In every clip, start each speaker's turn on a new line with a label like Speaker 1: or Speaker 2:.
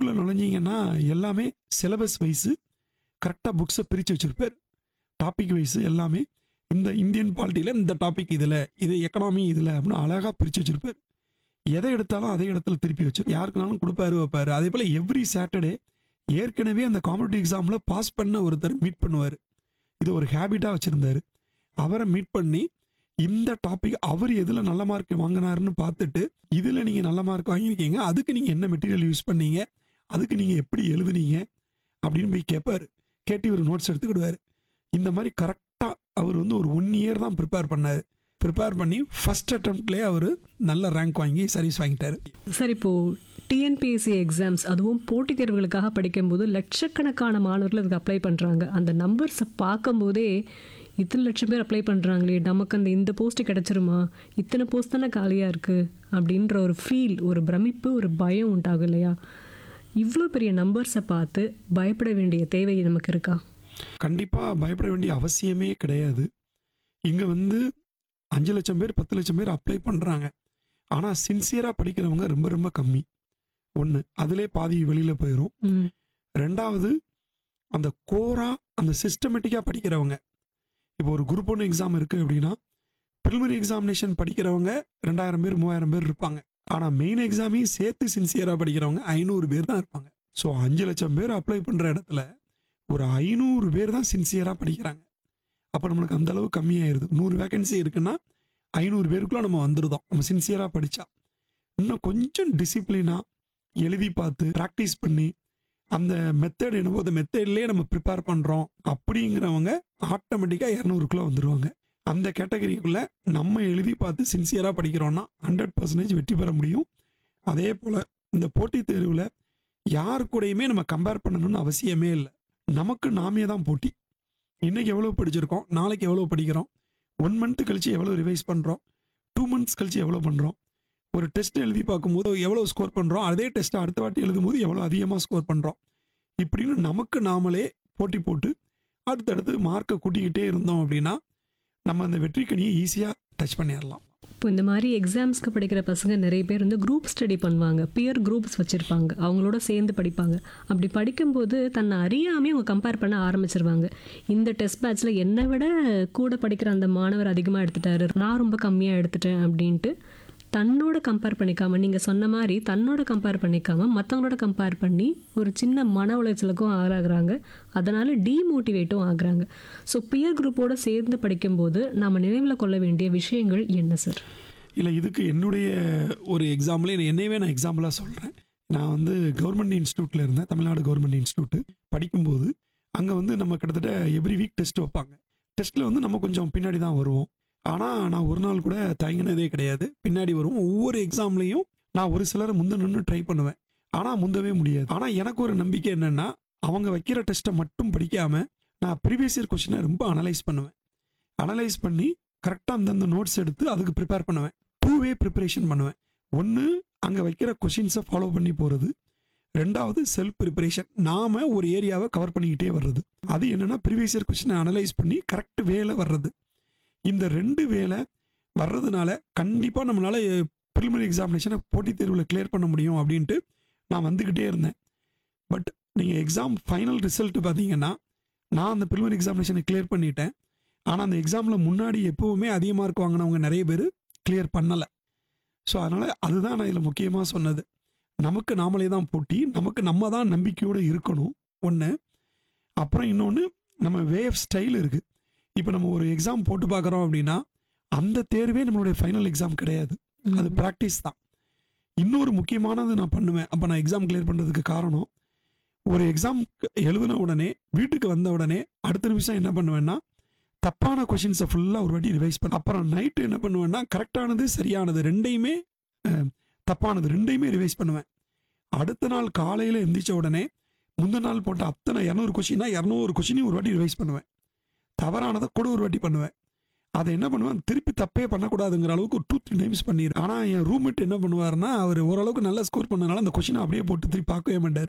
Speaker 1: புக்குள்ளே நுழைஞ்சிங்கன்னா எல்லாமே syllabus wise கரெக்டாக புக்ஸை பிரித்து வச்சுருப்பார் டாபிக் வைஸு எல்லாமே இந்த இந்தியன் பாலிட்டியில் இந்த டாபிக் இதில் இது எக்கனாமி இதில் அப்படின்னு அழகாக பிரித்து வச்சுருப்பார் எதை எடுத்தாலும் அதே இடத்துல திருப்பி வச்சு யாருக்குனாலும் கொடுப்பாரு வைப்பாரு அதே போல் எவ்ரி சாட்டர்டே ஏற்கனவே அந்த காம்படிட்டிவ் எக்ஸாமில் பாஸ் பண்ண ஒருத்தர் மீட் பண்ணுவார் இது ஒரு ஹேபிட்டாக வச்சுருந்தாரு அவரை மீட் பண்ணி இந்த டாபிக் அவர் எதில் நல்ல மார்க் வாங்கினாருன்னு பார்த்துட்டு இதில் நீங்கள் நல்ல மார்க் வாங்கியிருக்கீங்க அதுக்கு நீங்கள் என்ன மெட்டீரியல் யூஸ் பண்ணீங்க அதுக்கு நீங்கள் எப்படி எழுதுனீங்க அப்படின்னு போய் கேட்பாரு கேட்டு இவர் நோட்ஸ் எடுத்துக்கிடுவார் இந்த மாதிரி கரெக்டாக அவர் வந்து ஒரு ஒன் இயர் தான் ப்ரிப்பேர் பண்ணார் ப்ரிப்பேர் பண்ணி ஃபர்ஸ்ட் அட்டம்ப்ட்லேயே அவர் நல்ல ரேங்க் வாங்கி சர்வீஸ் வாங்கிட்டாரு
Speaker 2: சார் இப்போ டிஎன்பிஎஸ்சி எக்ஸாம்ஸ் அதுவும் போட்டித் தேர்வுகளுக்காக படிக்கும்போது லட்சக்கணக்கான மாணவர்கள் அதுக்கு அப்ளை பண்ணுறாங்க அந்த நம்பர்ஸை பார்க்கும்போதே இத்தனை லட்சம் பேர் அப்ளை பண்ணுறாங்களே நமக்கு அந்த இந்த போஸ்ட் கிடச்சிருமா இத்தனை போஸ்ட் தானே காலியாக இருக்குது அப்படின்ற ஒரு ஃபீல் ஒரு பிரமிப்பு ஒரு பயம் உண்டாகும் இல்லையா இவ்வளோ பெரிய நம்பர்ஸை பார்த்து பயப்பட வேண்டிய தேவை நமக்கு இருக்கா
Speaker 1: கண்டிப்பாக பயப்பட வேண்டிய அவசியமே கிடையாது இங்கே வந்து அஞ்சு லட்சம் பேர் பத்து லட்சம் பேர் அப்ளை பண்ணுறாங்க ஆனால் சின்சியராக படிக்கிறவங்க ரொம்ப ரொம்ப கம்மி ஒன்று அதிலே பாதி வெளியில் போயிடும்
Speaker 2: ம்
Speaker 1: ரெண்டாவது அந்த கோரா அந்த சிஸ்டமேட்டிக்காக படிக்கிறவங்க இப்போ ஒரு குரூப் ஒன்று எக்ஸாம் இருக்குது அப்படின்னா ப்ரிலிமினரி எக்ஸாமினேஷன் படிக்கிறவங்க ரெண்டாயிரம் பேர் மூவாயிரம் பேர் இருப்பாங்க ஆனால் மெயின் எக்ஸாமையும் சேர்த்து சின்சியராக படிக்கிறவங்க ஐநூறு பேர் தான் இருப்பாங்க ஸோ அஞ்சு லட்சம் பேர் அப்ளை பண்ணுற இடத்துல ஒரு ஐநூறு பேர் தான் சின்சியராக படிக்கிறாங்க அப்போ நம்மளுக்கு அந்த அளவு கம்மியாயிருது நூறு வேகன்சி இருக்குன்னா ஐநூறு பேருக்குள்ள நம்ம வந்துருதோம் நம்ம சின்சியராக படித்தா இன்னும் கொஞ்சம் டிசிப்ளினாக எழுதி பார்த்து ப்ராக்டிஸ் பண்ணி அந்த மெத்தட் என்னவோ அந்த மெத்தட்லேயே நம்ம ப்ரிப்பேர் பண்ணுறோம் அப்படிங்கிறவங்க ஆட்டோமேட்டிக்காக இரநூறுக்குள்ளே வந்துடுவாங்க அந்த கேட்டகரிக்குள்ளே நம்ம எழுதி பார்த்து சின்சியராக படிக்கிறோன்னா ஹண்ட்ரட் பர்சன்டேஜ் வெற்றி பெற முடியும் அதே போல் இந்த போட்டித் தேர்வில் யார் கூடயுமே நம்ம கம்பேர் பண்ணணும்னு அவசியமே இல்லை நமக்கு நாமே தான் போட்டி இன்னைக்கு எவ்வளோ படிச்சிருக்கோம் நாளைக்கு எவ்வளோ படிக்கிறோம் ஒன் மந்த் கழிச்சு எவ்வளோ ரிவைஸ் பண்ணுறோம் டூ மந்த்ஸ் கழிச்சு எவ்வளோ பண்ணுறோம் ஒரு டெஸ்ட் எழுதி பார்க்கும்போது எவ்வளோ ஸ்கோர் பண்ணுறோம் அதே டெஸ்ட்டை அடுத்த வாட்டி எழுதும்போது எவ்வளோ அதிகமாக ஸ்கோர் பண்ணுறோம் இப்படின்னு நமக்கு நாமளே போட்டி போட்டு அடுத்தடுத்து மார்க்கை கூட்டிக்கிட்டே இருந்தோம் அப்படின்னா நம்ம அந்த வெற்றிக்கனியை ஈஸியாக டச் பண்ணிடலாம்
Speaker 2: இப்போ இந்த மாதிரி எக்ஸாம்ஸ்க்கு படிக்கிற பசங்க நிறைய பேர் வந்து குரூப் ஸ்டடி பண்ணுவாங்க பியர் குரூப்ஸ் வச்சுருப்பாங்க அவங்களோட சேர்ந்து படிப்பாங்க அப்படி படிக்கும்போது தன்னை அறியாமே அவங்க கம்பேர் பண்ண ஆரம்பிச்சிருவாங்க இந்த டெஸ்ட் பேட்ச்சில் என்னை விட கூட படிக்கிற அந்த மாணவர் அதிகமாக எடுத்துட்டாரு நான் ரொம்ப கம்மியாக எடுத்துட்டேன் அப்படின்ட்டு தன்னோட கம்பேர் பண்ணிக்காம நீங்கள் சொன்ன மாதிரி தன்னோட கம்பேர் பண்ணிக்காம மற்றவங்களோட கம்பேர் பண்ணி ஒரு சின்ன மன உளைச்சலுக்கும் ஆளாகிறாங்க அதனால் டீமோட்டிவேட்டும் ஆகுறாங்க ஸோ பியர் குரூப்போட சேர்ந்து படிக்கும்போது நாம் நினைவில் கொள்ள வேண்டிய விஷயங்கள் என்ன சார்
Speaker 1: இல்லை இதுக்கு என்னுடைய ஒரு எக்ஸாம்பிளே என்னையவே நான் எக்ஸாம்பிளாக சொல்கிறேன் நான் வந்து கவர்மெண்ட் இன்ஸ்டியூட்டில் இருந்தேன் தமிழ்நாடு கவர்மெண்ட் இன்ஸ்டியூட்டு படிக்கும்போது அங்கே வந்து நம்ம கிட்டத்தட்ட எவ்ரி வீக் டெஸ்ட் வைப்பாங்க டெஸ்ட்டில் வந்து நம்ம கொஞ்சம் பின்னாடி தான் வருவோம் ஆனால் நான் ஒரு நாள் கூட தயங்கினதே கிடையாது பின்னாடி வருவோம் ஒவ்வொரு எக்ஸாம்லேயும் நான் ஒரு சிலரை முந்தணும்னு ட்ரை பண்ணுவேன் ஆனால் முந்தவே முடியாது ஆனால் எனக்கு ஒரு நம்பிக்கை என்னென்னா அவங்க வைக்கிற டெஸ்ட்டை மட்டும் படிக்காமல் நான் ப்ரீவியஸ் இயர் கொஷினை ரொம்ப அனலைஸ் பண்ணுவேன் அனலைஸ் பண்ணி கரெக்டாக அந்தந்த நோட்ஸ் எடுத்து அதுக்கு ப்ரிப்பேர் பண்ணுவேன் டூ வே ப்ரிப்பரேஷன் பண்ணுவேன் ஒன்று அங்கே வைக்கிற கொஷின்ஸை ஃபாலோ பண்ணி போகிறது ரெண்டாவது செல்ஃப் ப்ரிப்பரேஷன் நாம ஒரு ஏரியாவை கவர் பண்ணிக்கிட்டே வர்றது அது என்னன்னா ப்ரீவியஸ் இயர் கொஷினை அனலைஸ் பண்ணி கரெக்ட் வேல வர்றது இந்த ரெண்டு வேலை வர்றதுனால கண்டிப்பாக நம்மளால ப்ரிலிமினரி எக்ஸாமினேஷனை போட்டித் தேர்வில் கிளியர் பண்ண முடியும் அப்படின்ட்டு நான் வந்துக்கிட்டே இருந்தேன் பட் நீங்கள் எக்ஸாம் ஃபைனல் ரிசல்ட் பார்த்தீங்கன்னா நான் அந்த ப்ரிலிமினரி எக்ஸாமினேஷனை கிளியர் பண்ணிட்டேன் ஆனால் அந்த எக்ஸாமில் முன்னாடி எப்போவுமே அதிக மார்க் வாங்கினவங்க நிறைய பேர் கிளியர் பண்ணலை ஸோ அதனால் அதுதான் நான் இதில் முக்கியமாக சொன்னது நமக்கு நாமளே தான் போட்டி நமக்கு நம்ம தான் நம்பிக்கையோடு இருக்கணும் ஒன்று அப்புறம் இன்னொன்று நம்ம வே ஆஃப் ஸ்டைல் இருக்குது இப்போ நம்ம ஒரு எக்ஸாம் போட்டு பார்க்குறோம் அப்படின்னா அந்த தேர்வே நம்மளுடைய ஃபைனல் எக்ஸாம் கிடையாது அது ப்ராக்டிஸ் தான் இன்னொரு முக்கியமானது நான் பண்ணுவேன் அப்போ நான் எக்ஸாம் கிளியர் பண்ணுறதுக்கு காரணம் ஒரு எக்ஸாம் எழுதின உடனே வீட்டுக்கு வந்த உடனே அடுத்த நிமிஷம் என்ன பண்ணுவேன்னா தப்பான கொஷின்ஸை ஃபுல்லாக ஒரு வாட்டி ரிவைஸ் பண்ண அப்புறம் நைட்டு என்ன பண்ணுவேன்னா கரெக்டானது சரியானது ரெண்டையுமே அஹ், தப்பானது ரெண்டையுமே ரிவைஸ் பண்ணுவேன் அடுத்த நாள் காலையில் எந்திரிச்ச உடனே முந்தின நாள் போட்ட அத்தனை இரநூறு கொஷினா இரநூறு கொஷினையும் ஒரு வாட்டி ரிவைஸ் பண்ணுவேன் தவறானதை கூட ஒரு வாட்டி பண்ணுவேன் அதை என்ன பண்ணுவேன் திருப்பி தப்பே பண்ணக்கூடாதுங்கிற அளவுக்கு ஒரு டூ த்ரீ டைம்ஸ் பண்ணிடுறேன் ஆனால் என் ரூம்மேட் என்ன பண்ணுவாருன்னா அவர் ஓரளவுக்கு நல்லா ஸ்கோர் பண்ணனால அந்த கொஷினை அப்படியே போட்டு திருப்பி பார்க்கவே மாட்டார்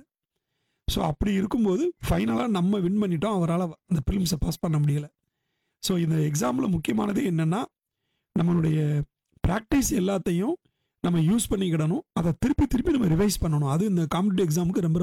Speaker 1: ஸோ அப்படி இருக்கும்போது ஃபைனலாக நம்ம வின் பண்ணிட்டோம் அவரால் அந்த ஃபிலிம்ஸை பாஸ் பண்ண முடியல ஸோ இந்த எக்ஸாமில் முக்கியமானது என்னென்னா நம்மளுடைய ப்ராக்டிஸ் எல்லாத்தையும் நம்ம யூஸ் பண்ணிக்கிடணும் அதை திருப்பி திருப்பி நம்ம ரிவைஸ் பண்ணணும் அது இந்த காம்படிட்டிவ் எக்ஸாமுக்கு ரொம்ப